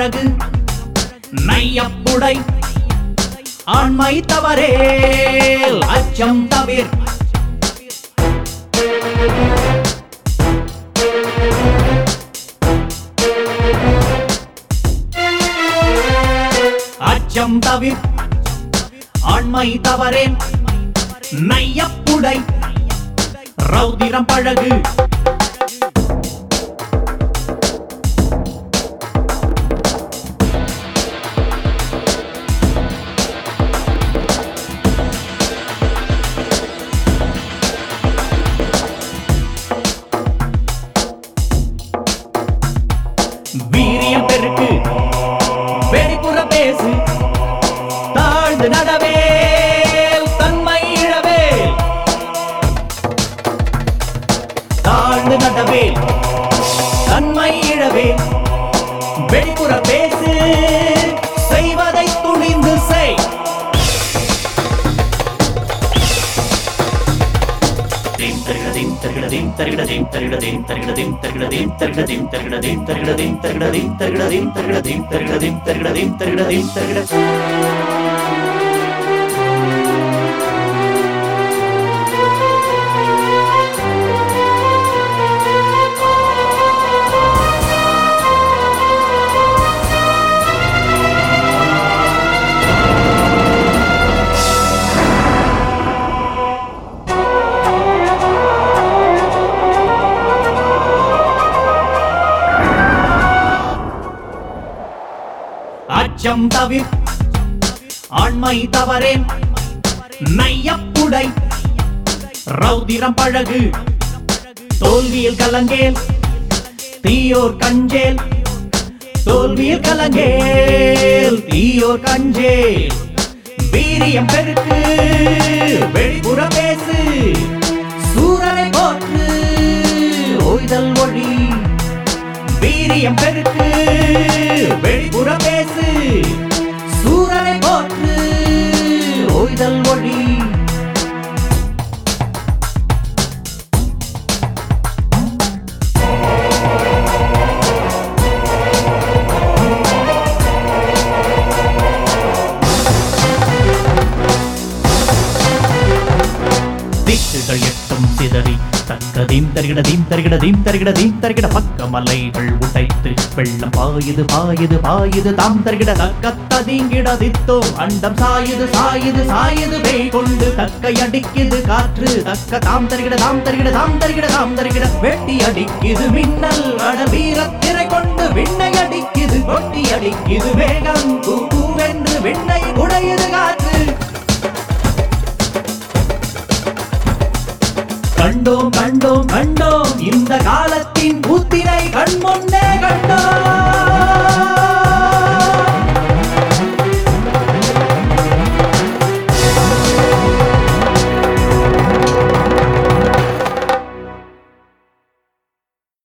பழகு நையப்புடை ஆண்மை தவறேல் அச்சம் தவிர் அச்சம் தவிர் ஆண்மை தவறேன் நையப்புடை ரௌதிரம் பழகு வீரியம் பெருக்கு வெளிப்புற பேசு தாழ்ந்து நடவேல் தன்மை இழவேல் தாழ்ந்து நடவேல் தன்மை இழவேல் வெளிப்புற பேசு செய்வதை துணிந்து செய் தீம் தருகிறதீம் தருகிறதீம் தருகிறதீம் தருகிறதீம் தருகிறதீம் தருகிறதீம் தருகிறதீம் தருகிறதீம் தருகிறதீம் தருகிறதீம் தருகிறதீம் தருகிறதீம் தருகிறதீம் தருகிறதீம் தருகிறதீம் தருகிற அச்சம் தவிர் ஆண்மை தவறேன் நையப்புடை ரௌதிரம் பழகு தோல்வியில் கலங்கேல் தீயோர் கஞ்சேல் தோல்வியில் கலங்கேல் தீயோர் கஞ்சேல் வீரியம் பெருக்கு வெளிப்புற பேசு சூரனை போற்று ஓய்தல் ஒழி வீரியம் பெருக்கு வெளிப்புற பேசு சூரனை போற்று ஓய்தல் ஒழி திக்குகள் எட்டும் சிதறி தக்கதீம் தருகிடதீம் தருகிடதீம் தருகிடதீம் தருகிட பக்க மலைகள் உடைத்து வெள்ளம் பாயுது பாயுது பாயுது தாம் தருகிட தக்கத்ததீங்கிட தித்தோம் அண்டம் சாயுது சாயுது சாயுது பேய் கொண்டு தக்கை அடிக்குது காற்று தக்க தாம் தருகிட தாம் தருகிட தாம் தருகிட தாம் தருகிட வெட்டி அடிக்குது மின்னல் அட வீரத்திரை கொண்டு விண்ணை அடிக்குது கொட்டி அடிக்குது வேகம் கூவென்று விண்ணை உடையுது காற்று கண்டோம் கண்டோம் கண்டோம் இந்த காலத்தின் புத்திரை கண் முன்னே கண்டோம்